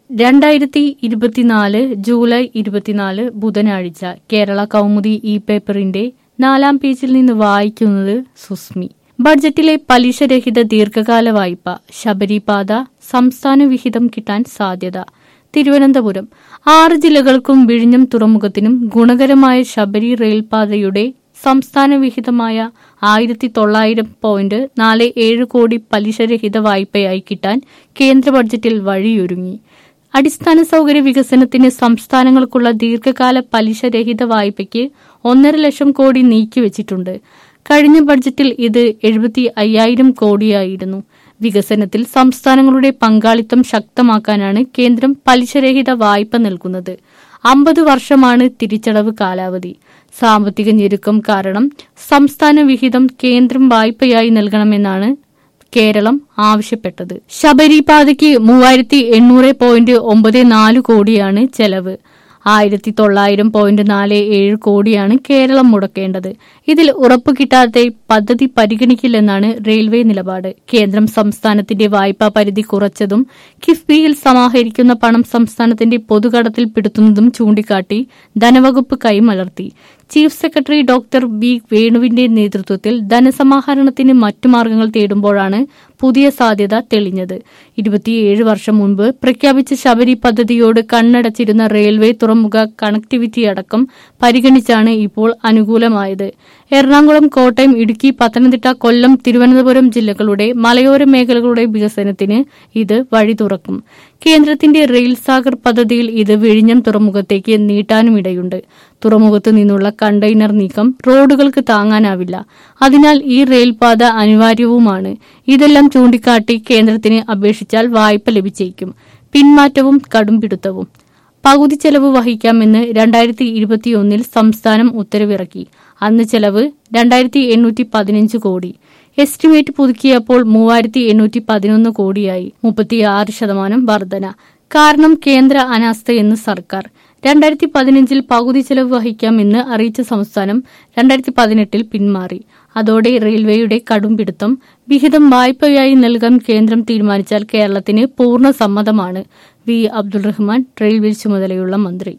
രണ്ടായിരത്തി ഇരുപത്തിനാല് ജൂലൈ ഇരുപത്തിനാല് ബുധനാഴ്ച കേരള കൗമുദി ഇ പേപ്പറിന്റെ നാലാം പേജിൽ നിന്ന് വായിക്കുന്നത് സുസ്മി ബഡ്ജറ്റിലെ പലിശരഹിത ദീർഘകാല വായ്പ ശബരിപാത സംസ്ഥാന വിഹിതം കിട്ടാൻ സാധ്യത തിരുവനന്തപുരം ആറ് ജില്ലകൾക്കും വിഴിഞ്ഞം തുറമുഖത്തിനും ഗുണകരമായ ശബരി റെയിൽപാതയുടെ സംസ്ഥാന വിഹിതമായ ആയിരത്തി തൊള്ളായിരം പോയിന്റ് നാല് ഏഴ് കോടി പലിശരഹിത വായ്പയായി കിട്ടാൻ കേന്ദ്ര ബഡ്ജറ്റിൽ വഴിയൊരുങ്ങി അടിസ്ഥാന സൗകര്യ വികസനത്തിന് സംസ്ഥാനങ്ങൾക്കുള്ള ദീർഘകാല പലിശരഹിത വായ്പയ്ക്ക് ഒന്നര ലക്ഷം കോടി നീക്കിവച്ചിട്ടുണ്ട് കഴിഞ്ഞ ബഡ്ജറ്റിൽ ഇത് എഴുപത്തി അയ്യായിരം കോടിയായിരുന്നു വികസനത്തിൽ സംസ്ഥാനങ്ങളുടെ പങ്കാളിത്തം ശക്തമാക്കാനാണ് കേന്ദ്രം പലിശരഹിത വായ്പ നൽകുന്നത് അമ്പത് വർഷമാണ് തിരിച്ചടവ് കാലാവധി സാമ്പത്തിക ഞെരുക്കം കാരണം സംസ്ഥാന വിഹിതം കേന്ദ്രം വായ്പയായി നൽകണമെന്നാണ് കേരളം ആവശ്യപ്പെട്ടത് ശബരിപാതയ്ക്ക് മൂവായിരത്തി എണ്ണൂറ് പോയിന്റ് ഒമ്പത് നാല് കോടിയാണ് ചെലവ് ആയിരത്തി തൊള്ളായിരം പോയിന്റ് നാല് ഏഴ് കോടിയാണ് കേരളം മുടക്കേണ്ടത് ഇതിൽ ഉറപ്പു കിട്ടാതെ പദ്ധതി പരിഗണിക്കില്ലെന്നാണ് റെയിൽവേ നിലപാട് കേന്ദ്രം സംസ്ഥാനത്തിന്റെ വായ്പാ പരിധി കുറച്ചതും കിഫ്ബിയിൽ സമാഹരിക്കുന്ന പണം സംസ്ഥാനത്തിന്റെ പൊതുകടത്തിൽ പെടുത്തുന്നതും ചൂണ്ടിക്കാട്ടി ധനവകുപ്പ് കൈമലർത്തി ചീഫ് സെക്രട്ടറി ഡോക്ടർ ബി വേണുവിന്റെ നേതൃത്വത്തിൽ ധനസമാഹരണത്തിന് മറ്റു മാർഗങ്ങൾ തേടുമ്പോഴാണ് പുതിയ സാധ്യത തെളിഞ്ഞത് ഇരുപത്തിയേഴ് വർഷം മുൻപ് പ്രഖ്യാപിച്ച ശബരി പദ്ധതിയോട് കണ്ണടച്ചിരുന്ന റെയിൽവേ തുറമുഖ കണക്ടിവിറ്റി അടക്കം പരിഗണിച്ചാണ് ഇപ്പോൾ അനുകൂലമായത് എറണാകുളം കോട്ടയം ഇടുക്കി പത്തനംതിട്ട കൊല്ലം തിരുവനന്തപുരം ജില്ലകളുടെ മലയോര മേഖലകളുടെ വികസനത്തിന് ഇത് വഴി തുറക്കും കേന്ദ്രത്തിന്റെ റെയിൽ സാഗർ പദ്ധതിയിൽ ഇത് വിഴിഞ്ഞം തുറമുഖത്തേക്ക് നീട്ടാനുമിടയുണ്ട് തുറമുഖത്തു നിന്നുള്ള കണ്ടെയ്നർ നീക്കം റോഡുകൾക്ക് താങ്ങാനാവില്ല അതിനാൽ ഈ റെയിൽപാത അനിവാര്യവുമാണ് ഇതെല്ലാം ചൂണ്ടിക്കാട്ടി കേന്ദ്രത്തിന് അപേക്ഷിച്ചാൽ വായ്പ ലഭിച്ചേക്കും പിന്മാറ്റവും കടുംപിടുത്തവും പകുതി ചെലവ് വഹിക്കാമെന്ന് രണ്ടായിരത്തി ഇരുപത്തിയൊന്നിൽ സംസ്ഥാനം ഉത്തരവിറക്കി അന്ന് ചെലവ് രണ്ടായിരത്തി എണ്ണൂറ്റി പതിനഞ്ച് കോടി എസ്റ്റിമേറ്റ് പുതുക്കിയപ്പോൾ മൂവായിരത്തി എണ്ണൂറ്റി പതിനൊന്ന് കോടിയായി മുപ്പത്തിയാറ് ശതമാനം വർധന കാരണം കേന്ദ്ര അനാസ്ഥയെന്ന് സർക്കാർ രണ്ടായിരത്തി പതിനഞ്ചിൽ പകുതി ചെലവ് വഹിക്കാമെന്ന് അറിയിച്ച സംസ്ഥാനം രണ്ടായിരത്തി പതിനെട്ടിൽ പിന്മാറി അതോടെ റെയിൽവേയുടെ കടുംപിടുത്തം വിഹിതം വായ്പയായി നൽകാൻ കേന്ദ്രം തീരുമാനിച്ചാൽ കേരളത്തിന് പൂർണ്ണ സമ്മതമാണ് വി അബ്ദുൾ റഹ്മാൻ റെയിൽവേ ചുമതലയുള്ള മന്ത്രി